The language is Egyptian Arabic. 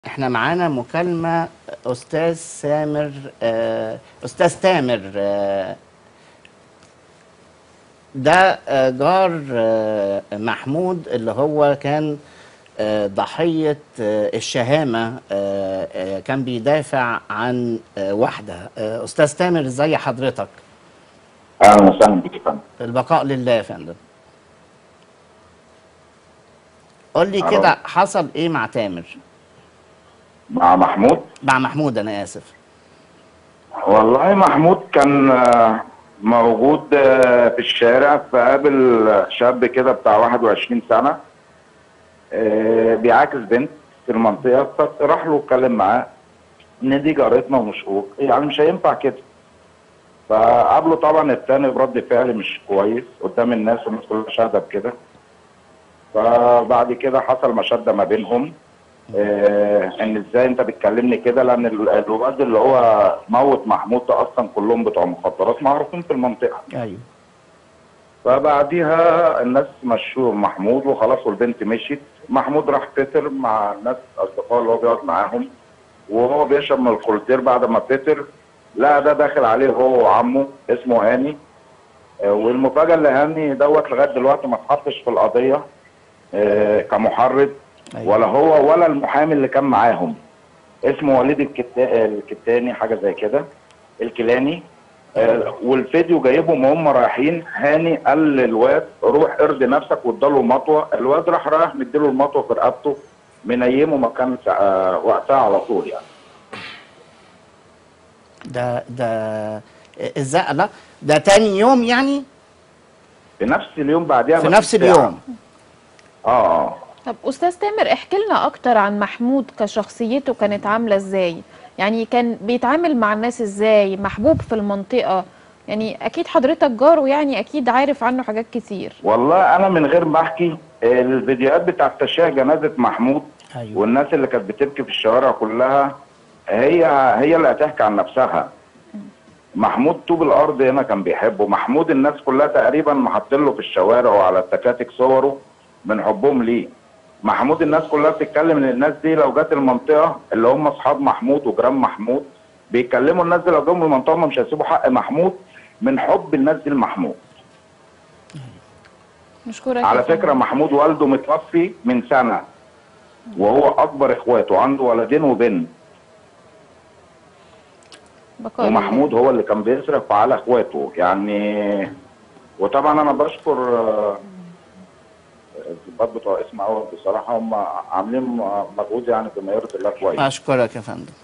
احنا معانا مكالمة أستاذ سامر آه، أستاذ تامر آه، ده آه، جار آه، محمود اللي هو كان آه، ضحية آه، الشهامة آه، آه، كان بيدافع عن آه، واحدة آه، أستاذ تامر ازي حضرتك اهلا وسهلا بك يا فندم البقاء لله يا فندم قول لي أهلا. كده حصل ايه مع تامر مع محمود مع محمود انا اسف والله محمود كان آه، موجود آه، في الشارع فقابل شاب كده بتاع 21 سنة آه، بيعاكس بنت في المنطقة فراح له اتكلم معاه ان دي جارتنا ومش هو يعني مش هينفع كده فقابله طبعا التاني برد فعل مش كويس قدام الناس والناس كلها شاهدة بكده فبعد كده حصل مشادة ما بينهم آه، ان ازاي انت بتكلمني كده لان ال- الواد اللي هو موت محمود ده اصلا كلهم بتوع مخدرات معروفين في المنطقه ايوه فبعديها الناس مشوا محمود وخلاص والبنت مشيت محمود راح فطر مع الناس اصدقائه اللي هو بيقعد معاهم وهو بيشرب من الكولتير بعد ما فطر لا ده داخل عليه هو وعمه اسمه هاني آه، والمفاجاه اللي هاني دوت لغايه دلوقتي ما اتحطش في القضيه آه، كمحرض أيوة. ولا هو ولا المحامي اللي كان معاهم اسمه وليد الكتا... الكتاني حاجه زي كده الكيلاني آه والفيديو جايبهم وهم رايحين هاني قال للواد روح ارضي نفسك واداله مطوه الواد راح رايح مديله المطوه في رقبته منيمه مكان سا- آه وقتها على طول يعني ده ده ازاي لا ده تاني يوم يعني في نفس اليوم بعديها في بنص نفس ساعة. اليوم اه اه طب استاذ تامر احكي لنا اكتر عن محمود كشخصيته كانت عامله ازاي يعني كان بيتعامل مع الناس ازاي محبوب في المنطقه يعني اكيد حضرتك جاره يعني اكيد عارف عنه حاجات كتير والله انا من غير ما احكي آه، الفيديوهات بتاعت تشييع جنازه محمود ايوه والناس اللي كانت بتبكي في الشوارع كلها هي هي اللي هتحكي عن نفسها محمود طوب الارض هنا كان بيحبه محمود الناس كلها تقريبا محطين له في الشوارع وعلى التكاتك صوره من حبهم ليه محمود الناس كلها بتتكلم ان الناس دي لو جت المنطقه اللي هم اصحاب محمود وجيران محمود بيتكلموا الناس دي لو جم المنطقه هم مش هيسيبوا حق محمود من حب الناس دي لمحمود نشكرك على يا فندم. فكره محمود والده متوفي من سنه وهو اكبر اخواته عنده ولدين وبنت بقاء لله. ومحمود هو اللي كان بيصرف على اخواته يعني وطبعا انا بشكر آه، الضباط بتوع اسم اول بصراحه هم عاملين مجهود يعني بما يرضي الله كويس اشكرك يا فندم